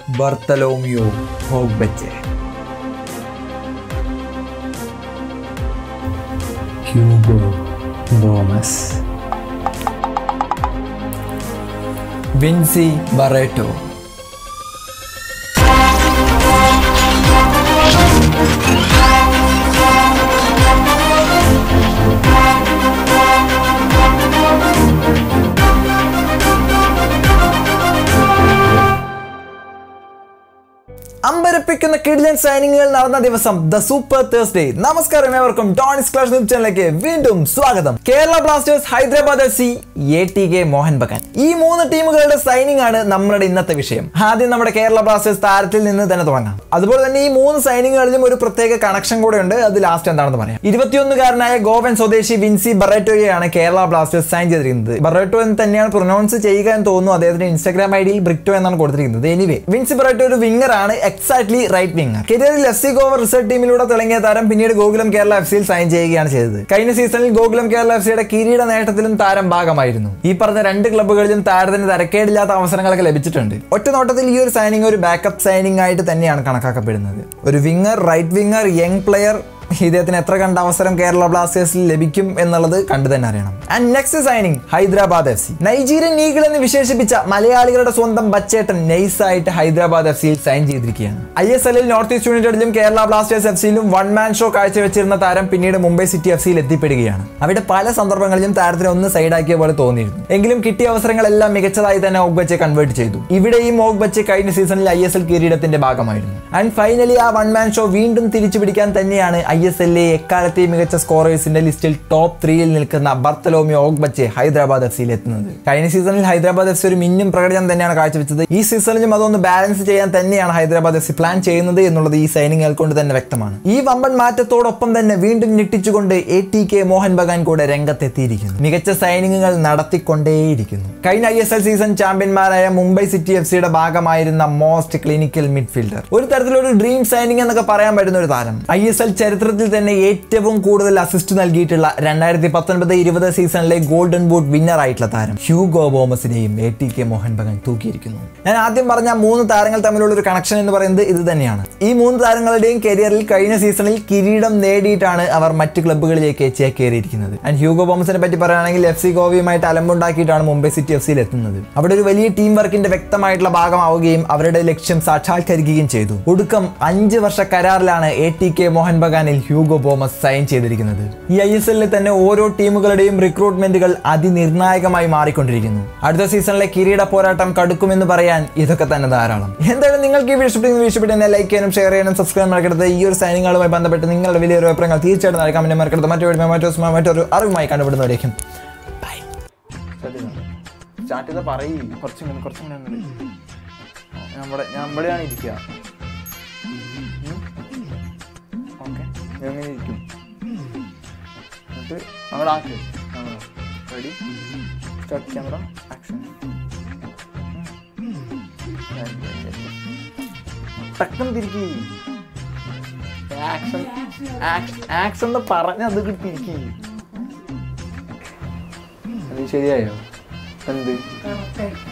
Bartholomew Ogbeche Hugo Boumous Vincy Barretto അമ്പരപ്പിക്കുന്ന കിഡ്ലൻ സൈനിങ്ങുകൾ നടന്ന ദിവസം ദ സൂപ്പർ തേഴ്സ്ഡേ നമസ്കാരം ഏവർക്കും ഡോണിസ് ക്ലാസ് ന്യൂസ് ചാനലിലേക്ക് വീണ്ടും സ്വാഗതം Kerala Blasters Hyderabad F C A T K Mohun Bagan ഈ മൂന്ന് ടീമുകളുടെ സൈനിങ് ആണ് നമ്മുടെ ഇന്നത്തെ വിഷയം ആദ്യം നമ്മുടെ കേരള ബ്ലാസ്റ്റേഴ്സ് താരത്തിൽ നിന്ന് തന്നെ തുടങ്ങാം അതുപോലെ തന്നെ ഈ മൂന്ന് സൈനിങ്ങുകളിലും ഒരു പ്രത്യേക കണക്ഷൻ കൂടെ ഉണ്ട് അത് ലാസ്റ്റ് എന്താണെന്ന് പറയാം ഇരുപത്തിയൊന്നുകാരനായ ഗോവൻ സ്വദേശി വിൻസി ബറേറ്റോയെയാണ് കേരള ബ്ലാസ്റ്റേഴ്സ് സൈൻ ചെയ്തിരിക്കുന്നത് ബറേറ്റോ എന്ന് തന്നെയാണ് പ്രൊനൗൺസ് ചെയ്യുക എന്ന് തോന്നുന്നു അദ്ദേഹത്തിന്റെ ഇൻസ്റ്റാഗ്രാം ഐ ഡിയിൽ ബ്രിക്ടോ എന്നാണ് കൊടുത്തിരിക്കുന്നത് എനിവേ വിൻസി ബറേറ്റോ ഒരു വിങ്ങർ ആണ് എക്സാക്ട്ലി റൈറ്റ് വിങ്ങർ കരിയറിൽ എഫ് സി ഗോവ റിസർച്ച് ടീമിലൂടെ തിളങ്ങിയ താരം പിന്നീട് ഗോകുലം കേരള എഫ് സിയിൽ സൈൻ ചെയ്യുകയാണ് ചെയ്തത് കഴിഞ്ഞ സീസണിൽ ഗോകുലം കേരള എഫ് സിയുടെ കിരീട നേട്ടത്തിലും താരം ഭാഗമായിരുന്നു ഈ പറഞ്ഞ രണ്ട് ക്ലബ്ബുകളിലും താരത്തിന് തരക്കേടില്ലാത്ത അവസരങ്ങളൊക്കെ ലഭിച്ചിട്ടുണ്ട് ഒറ്റ നോട്ടത്തിൽ ഈ ഒരു സൈനിങ് ഒരു ബാക്കപ്പ് സൈനിങ് ആയിട്ട് തന്നെയാണ് കണക്കാക്കപ്പെടുന്നത് ഒരു winger right winger young player ഇദ്ദേഹത്തിന് എത്ര കണ്ട അവസരം കേരള ബ്ലാസ്റ്റേഴ്സിൽ ലഭിക്കും എന്നുള്ളത് കണ്ടു തന്നെ അറിയണം and next signing Hyderabad F C Nigerian eagle എന്ന് വിശേഷിപ്പിച്ച മലയാളികളുടെ സ്വന്തം ബച്ചേട്ടൻ നൈസായിട്ട് ഹൈദരാബാദ് എഫ് സിയിൽ സൈൻ ചെയ്തിരിക്കുകയാണ് ഐ എസ് എല്ലിൽ നോർത്ത് ഈസ്റ്റ് യുണൈറ്റഡിലും കേരള ബ്ലാസ്റ്റേഴ്സ് എഫ് സിയിലും വൺ മാൻ ഷോ കാഴ്ചവെച്ചിരുന്ന താരം പിന്നീട് മുംബൈ സിറ്റി എഫ് സിയിൽ എത്തിപ്പെടുകയാണ് അവിടെ പല സന്ദർഭങ്ങളിലും താരത്തിന് ഒന്ന് സൈഡാക്കിയ പോലെ തോന്നിയിരുന്നു എങ്കിലും കിട്ടിയ അവസരങ്ങളെല്ലാം മികച്ചതായി തന്നെ ഓഗ്ബച്ചെ കൺവേർട്ട് ചെയ്തു ഇവിടെയും ഓഗ്ബച്ചെ കഴിഞ്ഞ സീസണിൽ ഐ എസ് എൽ കിരീടത്തിന്റെ ഭാഗമായിരുന്നു ആൻഡ് ഫൈനലി ആ വൺ മാൻ ഷോ വീണ്ടും തിരിച്ചു പിടിക്കാൻ തന്നെയാണ് ഐ എസ് എല്ലിലെ എക്കാലത്തെയും മികച്ച സ്കോറേഴ്സിന്റെ ലിസ്റ്റിൽ ടോപ്പ് ത്രീയിൽ നിൽക്കുന്ന ബർത്തലോമി ഓഗ്ബച്ചെ ഹൈദരാബാദ് എഫ് സിയിൽ എത്തുന്നത് കഴിഞ്ഞ സീസണിൽ ഹൈദരാബാദ് എഫ് സി ഒരു മിന്നും പ്രകടനം തന്നെയാണ് കാഴ്ചവെച്ചത് ഈ സീസണിലും അതൊന്ന് ബാലൻസ് ചെയ്യാൻ തന്നെയാണ് ഹൈദരാബാദ് എഫ് സി പ്ലാൻ ചെയ്യുന്നത് എന്നുള്ളത് ഈ സൈനിങ്ങുകൾ കൊണ്ട് തന്നെ വ്യക്തമാണ് ഈ വമ്പൻ മാറ്റത്തോടൊപ്പം തന്നെ വീണ്ടും ഞെട്ടിച്ചുകൊണ്ട് A T K Mohun Bagan കൂടെ രംഗത്തെത്തിയിരിക്കുന്നു മികച്ച സൈനിങ്ങുകൾ നടത്തിക്കൊണ്ടേയിരിക്കുന്നു കഴിഞ്ഞ ഐ എസ് എൽ സീസൺ ചാമ്പ്യന്മാരായ മുംബൈ സിറ്റി എഫ് സിയുടെ ഭാഗമായിരുന്ന മോസ്റ്റ് ക്ലിനിക്കൽ മിഡ്ഫീൽഡർ ഒരു തരത്തിലൊരു ഡ്രീം സൈനിങ് എന്നൊക്കെ പറയാൻ പറ്റുന്ന ഒരു താരം ഐ എസ് എൽ ചരിത്രത്തിൽ തന്നെ ഏറ്റവും കൂടുതൽ അസിസ്റ്റ് നൽകിയിട്ടുള്ള രണ്ടായിരത്തി പത്തൊൻപത് ഇരുപത് സീസണിലെ ഗോൾഡൻ ബൂട്ട് വിന്നർ ആയിട്ടുള്ള താരം ഹ്യൂഗോ ബോമസിനെയും A T K Mohun Bagan തൂക്കിയിരിക്കുന്നു ഞാൻ ആദ്യം പറഞ്ഞ മൂന്ന് താരങ്ങൾ തമ്മിലുള്ള ഒരു കണക്ഷൻ എന്ന് പറയുന്നത് ഇത് തന്നെയാണ് ഈ മൂന്ന് താരങ്ങളുടെയും കരിയറിൽ കഴിഞ്ഞ സീസണിൽ കിരീടം നേടിയിട്ടാണ് അവർ മറ്റ് ക്ലബ്ബുകളിലേക്ക് ചേക്കേറിയിരിക്കുന്നത് ആൻഡ് ഹ്യൂഗോ ബോമസിനെ പറ്റി പറയുകയാണെങ്കിൽ എഫ് സി ഗോവയുമായിട്ട് അലമ്പുണ്ടാക്കിയിട്ടാണ് മുംബൈ സിറ്റി എഫ് സിയിൽ എത്തുന്നത് അവിടെ ഒരു വലിയ ടീം വർക്കിന്റെ വ്യക്തമായിട്ടുള്ള ഭാഗമാവുകയും അവരുടെ ലക്ഷ്യം സാക്ഷാത്കരിക്കുകയും ചെയ്തു ഒടുക്കം അഞ്ച് വർഷ കരാറിലാണ് എ ടി കെ മോഹൻ ബഗാനിൽ ഹ്യൂഗോ ബോമസ് സൈൻ ചെയ്തിരിക്കുന്നത് ഈ ഐ എസ് എല്ലിൽ തന്നെ ഓരോ ടീമുകളുടെയും റിക്രൂട്ട്മെന്റുകൾ അതിനിർണായകമായി മാറിക്കൊണ്ടിരിക്കുന്നു അടുത്ത സീസണിലെ കിരീട പോരാട്ടം കടുക്കുമെന്ന് പറയാൻ ഇതൊക്കെ തന്നെ ധാരാളം എന്തായാലും നിങ്ങൾക്ക് ഈ വീഡിയോ ഇഷ്ടപ്പെട്ടെങ്കിൽ ഇഷ്ടപ്പെട്ട് തന്നെ ലൈക്ക് ചെയ്യാനും ഷെയർ ചെയ്യാനും സബ്സ്ക്രൈബ് മറക്കരുത് ഈ ഒരു സൈനികളുമായി ബന്ധപ്പെട്ട് നിങ്ങളുടെ വലിയൊരു അഭിപ്രായങ്ങൾ തീർച്ചയായിട്ടും നൽകാൻ വേണ്ടി മറക്കരുത് മറ്റൊരു വീഡിയോ മറ്റൊരു സമയം മറ്റൊരു അറിവുമായി കണ്ടുപിടുന്നവരേക്കും ബൈ സ്റ്റാർട്ട് ചെയ്ത പറയും കുറച്ചും കൂടി കുറച്ചും കൂടി അങ്ങോട്ട് നമ്മുടെ ഞാൻ ഇവിടെയാണ് ഇരിക്കുക ഓക്കെ എങ്ങനെ ഇരിക്കും എന്നിട്ട് അങ്ങോട്ട് ആക്ക് റെഡി സ്റ്റാർട്ട് ക്യാമറ ആക്ഷൻ ടക്കം തിരിക്കി ആക്ഷൻ ആക്ഷൻ എന്ന് പറഞ്ഞ അത് തിരിക്കി അത് ശരിയായോ എന്ത്